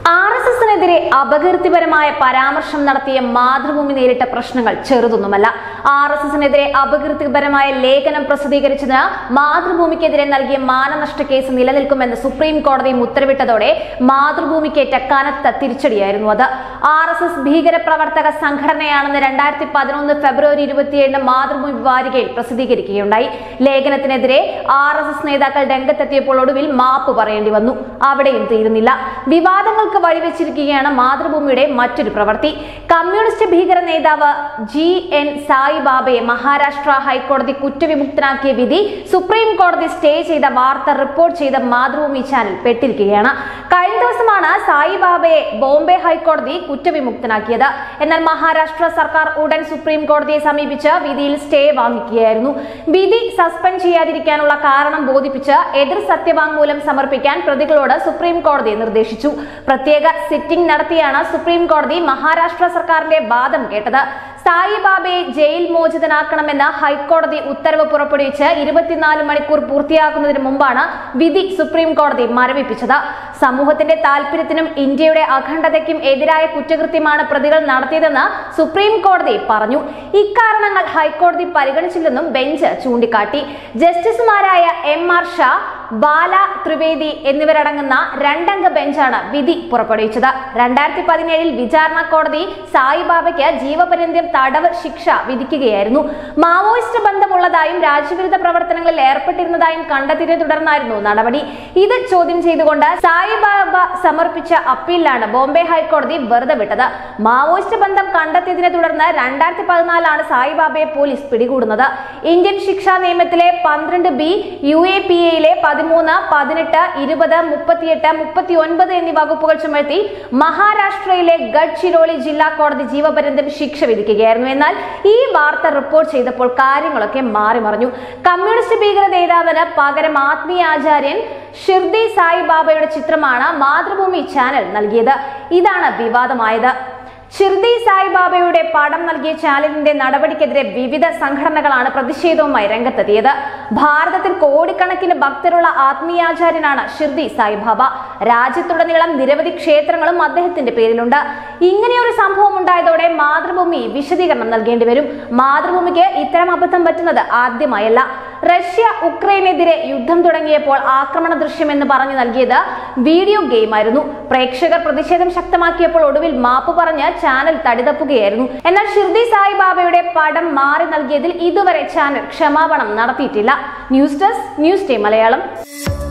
R S എസിനെതിരെ അപകീർത്തിപരമായ പരാമർശം നടത്തിയ മാതൃഭൂമി നേരിട്ട പ്രശ്നങ്ങൾ ചെറുതൊന്നുമല്ല ആർ എസ് എസിനെതിരെ അപകീർത്തിപരമായ ലേഖനം പ്രസിദ്ധീകരിച്ചതിന് മാതൃഭൂമിക്കെതിരെ നൽകിയ മാനനഷ്ട കേസ് നിലനിൽക്കുമെന്ന് സുപ്രീം കോടതിയും ഉത്തരവിട്ടതോടെ മാതൃഭൂമിക്കേറ്റ കനത്ത തിരിച്ചടിയായിരുന്നു അത് ആർ എസ് എസ് ഭീകരപ്രവർത്തക സംഘടനയാണെന്ന് രണ്ടായിരത്തി പതിനൊന്ന് ഫെബ്രുവരി ഇരുപത്തിയേഴിന് മാതൃഭൂമി വാരികയിൽ പ്രസിദ്ധീകരിക്കുകയുണ്ടായി ലേഖനത്തിനെതിരെ ആർ എസ് എസ് നേതാക്കൾ രംഗത്തെത്തിയപ്പോൾ ഒടുവിൽ മാപ്പ് പറയേണ്ടി വന്നു അവിടെയും തീരുന്നില്ല വിവാദങ്ങൾക്ക് വഴിവെച്ചിരിക്കുകയാണ് മാതൃഭൂമിയുടെ മറ്റൊരു പ്രവൃത്തി കമ്മ്യൂണിസ്റ്റ് ഭീകര നേതാവ് ജി എൻ സായിബാബയെ മഹാരാഷ്ട്ര ഹൈക്കോടതി കുറ്റവിമുക്തനാക്കിയ വിധി സുപ്രീം കോടതി സ്റ്റേ ചെയ്ത വാർത്ത റിപ്പോർട്ട് ചെയ്ത മാതൃഭൂമി ചാനൽ പെട്ടിരിക്കുകയാണ് കഴിഞ്ഞ ദിവസമാണ് സായിബാബയെ ബോംബെ ഹൈക്കോടതി കുറ്റവിമുക്തനാക്കിയത് എന്നാൽ മഹാരാഷ്ട്ര സർക്കാർ ഉടൻ സുപ്രീം കോടതിയെ സമീപിച്ച് വിധിയിൽ സ്റ്റേ വാങ്ങിക്കുകയായിരുന്നു വിധി സസ്പെൻഡ് ചെയ്യാതിരിക്കാനുള്ള കാരണം ബോധിപ്പിച്ച് എതിർ സത്യവാങ്മൂലം സമർപ്പിക്കാൻ പ്രതികളോട് സുപ്രീം കോടതി നിർദ്ദേശിച്ചു പ്രത്യേക സിറ്റിംഗ് നടത്തിയാണ് സുപ്രീം കോടതി മഹാരാഷ്ട്ര സർക്കാരിന്റെ വാദം കേട്ടത് സായിബാബയെ ജയിൽ മോചിതനാക്കണമെന്ന് ഹൈക്കോടതി ഉത്തരവ് പുറപ്പെടുവിച്ച് ഇരുപത്തിനാല് മണിക്കൂർ പൂർത്തിയാക്കുന്നതിന് മുമ്പാണ് വിധി സുപ്രീം കോടതി മരവിപ്പിച്ചത് സമൂഹത്തിന്റെ താല്പര്യത്തിനും ഇന്ത്യയുടെ അഖണ്ഡതയ്ക്കും എതിരായ കുറ്റകൃത്യമാണ് പ്രതികൾ നടത്തിയതെന്ന് സുപ്രീം കോടതി പറഞ്ഞു ഇക്കാരണങ്ങൾ ഹൈക്കോടതി പരിഗണിച്ചില്ലെന്നും ബെഞ്ച് ചൂണ്ടിക്കാട്ടി ജസ്റ്റിസുമാരായ എം ആർ ഷാ ബാല ത്രിവേദി എന്നിവരടങ്ങുന്ന രണ്ടംഗ ബെഞ്ചാണ് വിധി പുറപ്പെടുവിച്ചത് രണ്ടായിരത്തി പതിനേഴിൽ വിചാരണ കോടതി സായിബാബയ്ക്ക് ജീവപര്യന്തം തടവ് ശിക്ഷ വിധിക്കുകയായിരുന്നു മാവോയിസ്റ്റ് ബന്ധമുള്ളതായും രാജ്യവിരുദ്ധ പ്രവർത്തനങ്ങളിൽ ഏർപ്പെട്ടിരുന്നതായും കണ്ടെത്തിയതിനെ തുടർന്നായിരുന്നു നടപടി ഇത് ചോദ്യം ചെയ്തുകൊണ്ട് സായിബാബ സമർപ്പിച്ച അപ്പീലിലാണ് ബോംബെ ഹൈക്കോടതി വെറുതെ വിട്ടത് മാവോയിസ്റ്റ് ബന്ധം കണ്ടെത്തിയതിനെ തുടർന്ന് രണ്ടായിരത്തി പതിനാലാണ് സായിബാബയെ പോലീസ് പിടികൂടുന്നത് ഇന്ത്യൻ ശിക്ഷാ നിയമത്തിലെ പന്ത്രണ്ട് ബി യു എ പി എയിലെ പതിമൂന്ന് പതിനെട്ട് ഇരുപത് മുപ്പത്തിയെട്ട് മുപ്പത്തി ഒൻപത് എന്നീ വകുപ്പുകൾ ചുമത്തി മഹാരാഷ്ട്രയിലെ ഗഡ്ചിരോളി ജില്ലാ കോടതി ജീവപര്യന്തം ശിക്ഷ വിധിക്കുകയായിരുന്നു എന്നാൽ ഈ വാർത്ത റിപ്പോർട്ട് ചെയ്തപ്പോൾ കാര്യങ്ങളൊക്കെ മാറി മറിഞ്ഞു കമ്മ്യൂണിസ്റ്റ് ഭീകര നേതാവിന് പകരം ആത്മീയാചാര്യൻ ഷിർദി സായിബാബയുടെ ചിത്രമാണ് മാതൃഭൂമി ചാനൽ നൽകിയത് ഇതാണ് വിവാദമായത് ഷിർദി സായിബാബയുടെ പടം നൽകിയ ചാനലിന്റെ നടപടിക്കെതിരെ വിവിധ സംഘടനകളാണ് പ്രതിഷേധവുമായി രംഗത്തെത്തിയത് ഭാരതത്തിൽ കോടിക്കണക്കിന് ഭക്തരുള്ള ആത്മീയാചാര്യനാണ് ഷിർദി സായിബാബ രാജ്യത്തുടനീളം നിരവധി ക്ഷേത്രങ്ങളും അദ്ദേഹത്തിന്റെ പേരിലുണ്ട് ഇങ്ങനെയൊരു സംഭവം ഉണ്ടായതോടെ മാതൃഭൂമി വിശദീകരണം നൽകേണ്ടി വരും മാതൃഭൂമിക്ക് ഇത്തരം അബദ്ധം പറ്റുന്നത് ആദ്യമായല്ല റഷ്യ ഉക്രൈനെതിരെ യുദ്ധം തുടങ്ങിയപ്പോൾ ആക്രമണ ദൃശ്യം എന്ന് പറഞ്ഞു നൽകിയത് വീഡിയോ ഗെയിമായിരുന്നു പ്രേക്ഷകർ പ്രതിഷേധം ശക്തമാക്കിയപ്പോൾ ഒടുവിൽ മാപ്പ് പറഞ്ഞ് ചാനൽ തടിതപ്പുകയായിരുന്നു എന്നാൽ ഷിർദി സായിബാബയുടെ പടം മാറി നൽകിയതിൽ ഇതുവരെ ചാനൽ ക്ഷമാപണം നടത്തിയിട്ടില്ല news desk news day Malayalam